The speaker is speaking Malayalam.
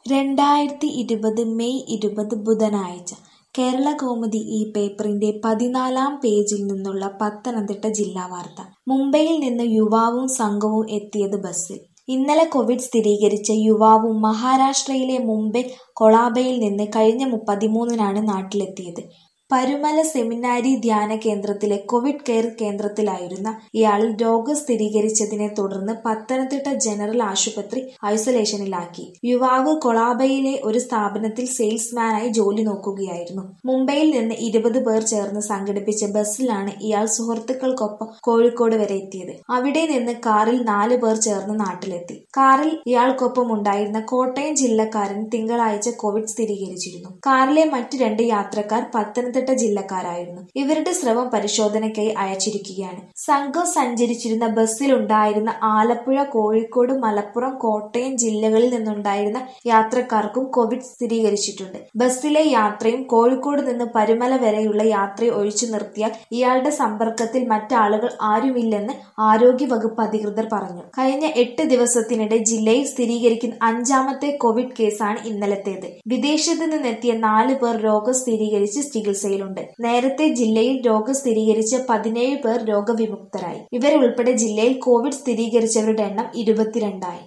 രണ്ടായിരത്തി ഇരുപത് മെയ് ഇരുപത് ബുധനാഴ്ച കേരളകൗമുദി ഈ പേപ്പറിന്റെ പതിനാലാം പേജിൽ നിന്നുള്ള പത്തനംതിട്ട ജില്ലാ വാർത്ത മുംബൈയിൽ നിന്ന് യുവാവും സംഘവും എത്തിയത് ബസ്സിൽ ഇന്നലെ കോവിഡ് സ്ഥിരീകരിച്ച യുവാവും മഹാരാഷ്ട്രയിലെ മുംബൈ കൊളാബയിൽ നിന്ന് കഴിഞ്ഞ പതിമൂന്നിനാണ് നാട്ടിലെത്തിയത് പരുമല സെമിനാരി ധ്യാന കേന്ദ്രത്തിലെ കോവിഡ് കെയർ കേന്ദ്രത്തിലായിരുന്ന ഇയാളിൽ രോഗം സ്ഥിരീകരിച്ചതിനെ തുടർന്ന് പത്തനംതിട്ട ജനറൽ ആശുപത്രി ഐസൊലേഷനിലാക്കി യുവാവ് കൊളാബയിലെ ഒരു സ്ഥാപനത്തിൽ സെയിൽസ്മാനായി ജോലി നോക്കുകയായിരുന്നു മുംബൈയിൽ നിന്ന് ഇരുപത് പേർ ചേർന്ന് സംഘടിപ്പിച്ച ബസ്സിലാണ് ഇയാൾ സുഹൃത്തുക്കൾക്കൊപ്പം കോഴിക്കോട് വരെ എത്തിയത് അവിടെ നിന്ന് കാറിൽ നാല് പേർ ചേർന്ന് നാട്ടിലെത്തി കാറിൽ ഇയാൾക്കൊപ്പം ഉണ്ടായിരുന്ന കോട്ടയം ജില്ലക്കാരൻ തിങ്കളാഴ്ച കോവിഡ് സ്ഥിരീകരിച്ചിരുന്നു കാറിലെ മറ്റു രണ്ട് യാത്രക്കാർ പത്തനംതിട്ട ജില്ലക്കാരായിരുന്നു ഇവരുടെ സ്രവം പരിശോധനയ്ക്കായി അയച്ചിരിക്കുകയാണ് സംഘം സഞ്ചരിച്ചിരുന്ന ബസ്സിലുണ്ടായിരുന്ന ആലപ്പുഴ കോഴിക്കോട് മലപ്പുറം കോട്ടയം ജില്ലകളിൽ നിന്നുണ്ടായിരുന്ന യാത്രക്കാർക്കും കോവിഡ് സ്ഥിരീകരിച്ചിട്ടുണ്ട് ബസ്സിലെ യാത്രയും കോഴിക്കോട് നിന്ന് പരുമല വരെയുള്ള യാത്രയും ഒഴിച്ചു നിർത്തിയാൽ ഇയാളുടെ സമ്പർക്കത്തിൽ മറ്റാളുകൾ ആരുമില്ലെന്ന് ആരോഗ്യ വകുപ്പ് അധികൃതർ പറഞ്ഞു കഴിഞ്ഞ എട്ട് ദിവസത്തിനിടെ ജില്ലയിൽ സ്ഥിരീകരിക്കുന്ന അഞ്ചാമത്തെ കോവിഡ് കേസാണ് ഇന്നലത്തേത് വിദേശത്ത് നിന്നെത്തിയ നാല് പേർ രോഗം സ്ഥിരീകരിച്ച് ചികിത്സയിലുണ്ട് നേരത്തെ ജില്ലയിൽ രോഗം സ്ഥിരീകരിച്ച പതിനേഴ് പേർ രോഗവിമുക്തരായി ഇവരുൾപ്പെടെ ജില്ലയിൽ കോവിഡ് സ്ഥിരീകരിച്ചവരുടെ എണ്ണം ഇരുപത്തിരണ്ടായി